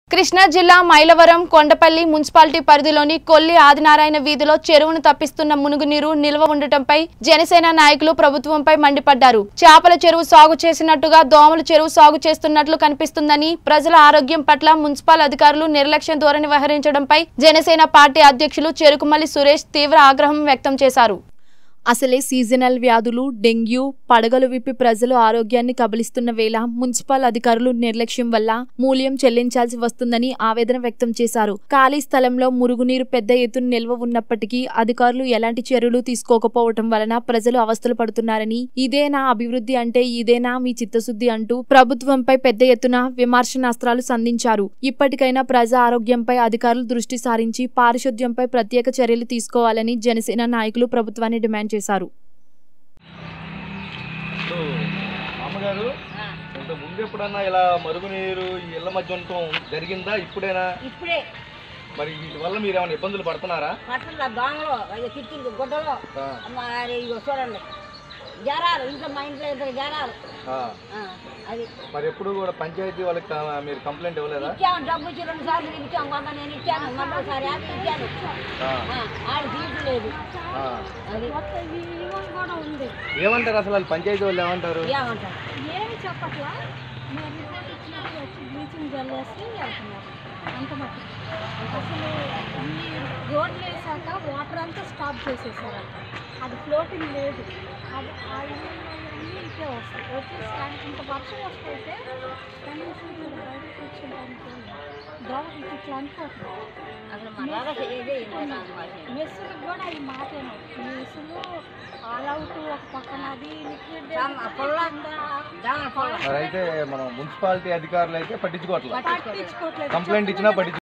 కృష్ణా జిల్లా మైలవరం కొండపల్లి మున్సిపాలిటీ పరిధిలోని కొల్లి ఆదినారాయణ వీధిలో చెరువును తప్పిస్తున్న మునుగునీరు నిల్వ ఉండటంపై జనసేన నాయకులు ప్రభుత్వంపై మండిపడ్డారు చేపల చెరువు సాగు చేసినట్టుగా దోమల చెరువు సాగు చేస్తున్నట్లు కనిపిస్తుందని ప్రజల ఆరోగ్యం పట్ల మున్సిపల్ అధికారులు నిర్లక్ష్యం ధోరణి వహించడంపై జనసేన పార్టీ అధ్యక్షులు చెరుకుమల్లి సురేష్ తీవ్ర ఆగ్రహం వ్యక్తం చేశారు అసలే సీజనల్ వ్యాధులు డెంగ్యూ పడగలు విప్పి ప్రజలు ఆరోగ్యాన్ని కబలిస్తున్న వేళ మున్సిపల్ అధికారులు నిర్లక్ష్యం వల్ల మూల్యం చెల్లించాల్సి వస్తుందని ఆవేదన వ్యక్తం చేశారు ఖాళీ స్థలంలో మురుగునీరు పెద్ద ఎత్తున నిల్వ ఉన్నప్పటికీ అధికారులు ఎలాంటి చర్యలు తీసుకోకపోవటం వలన ప్రజలు అవస్థలు పడుతున్నారని ఇదేనా అభివృద్ధి అంటే ఇదేనా మీ చిత్తశుద్ధి అంటూ ప్రభుత్వంపై పెద్ద ఎత్తున విమర్శనాస్త్రాలు సంధించారు ఇప్పటికైనా ప్రజా ఆరోగ్యంపై అధికారులు దృష్టి సారించి పారిశుద్ధ్యంపై ప్రత్యేక చర్యలు తీసుకోవాలని జనసేన నాయకులు ప్రభుత్వాన్ని డిమాండ్ చేశారు ఇప్పుడు మామగారు ఇంత ముందు ఎప్పుడన్నా ఇలా మరుగునీరు ఈ ఇళ్ళ మధ్య ఉండటం జరిగిందా ఇప్పుడైనా ఇప్పుడే మరి వీటి వల్ల మీరు ఏమైనా ఇబ్బందులు పడుతున్నారా పట్టణ దోమలు అది కిటికీలు గుడ్డలు ఆ, మరి ఇగో చూడండి జ్వరాలు ఇంట్లో మా ఇంట్లో ఇద్దరు జ్వరాలు ఆ. ఆ, అది మరి ఎప్పుడు కూడా పంచాయతీ వాళ్ళకి కా- మీరు కంప్లైంట్ ఇవ్వలేదా ఇచ్చాము డబ్బు ఇచ్చి రెండు సార్లు ఇచ్చాము కొంత నేను ఇచ్చాను మరోసారి యాభై ఇచ్చాను ఆ, ఆ, ఆడ తీర్చలేదు ఆ. అది కూడా ఉంది ఏమంటారు అసలు వాళ్ళు పంచాయతీ వాళ్ళు ఏమంటారు ఏమంటారు ఏమి చెప్పట్లా మీరు రిపోర్ట్ ఇచ్చినట్టు వచ్చి బ్లీచింగ్ జల్లేసి వెళ్తున్నారు అంత మట్టి అసలు ఈ రోడ్లు వేసాక వాటర్ అంతా స్టాప్ చేసేసారంట అది ఫ్లోటింగ్ లేదు అది ఆ ఇల్లు ఇటే వస్తాయి వచ్చేసి ఇంత వర్షం వస్తే కనీసం ఇక్కడ బయట కూర్చోడానికి దోమ ఇట్లా ఇట్లా అనుకోవట్లేదు అసలు మళ్ళా చేయదే మెస్సులకు కూడా అది మాటేను మెస్సులు ఆల్ అవుట్ ఒక పక్కన అది లిక్విడ్ పొల్ల దోమల పొల్ల మరి అయితే మనం మున్సిపాలిటీ అధికారులు అయితే పట్టించుకోవట్లేదు పట్టించుకోవట్లేదు కంప్లైంట్ ఇచ్చినా పట్టించుకోవట్లేదు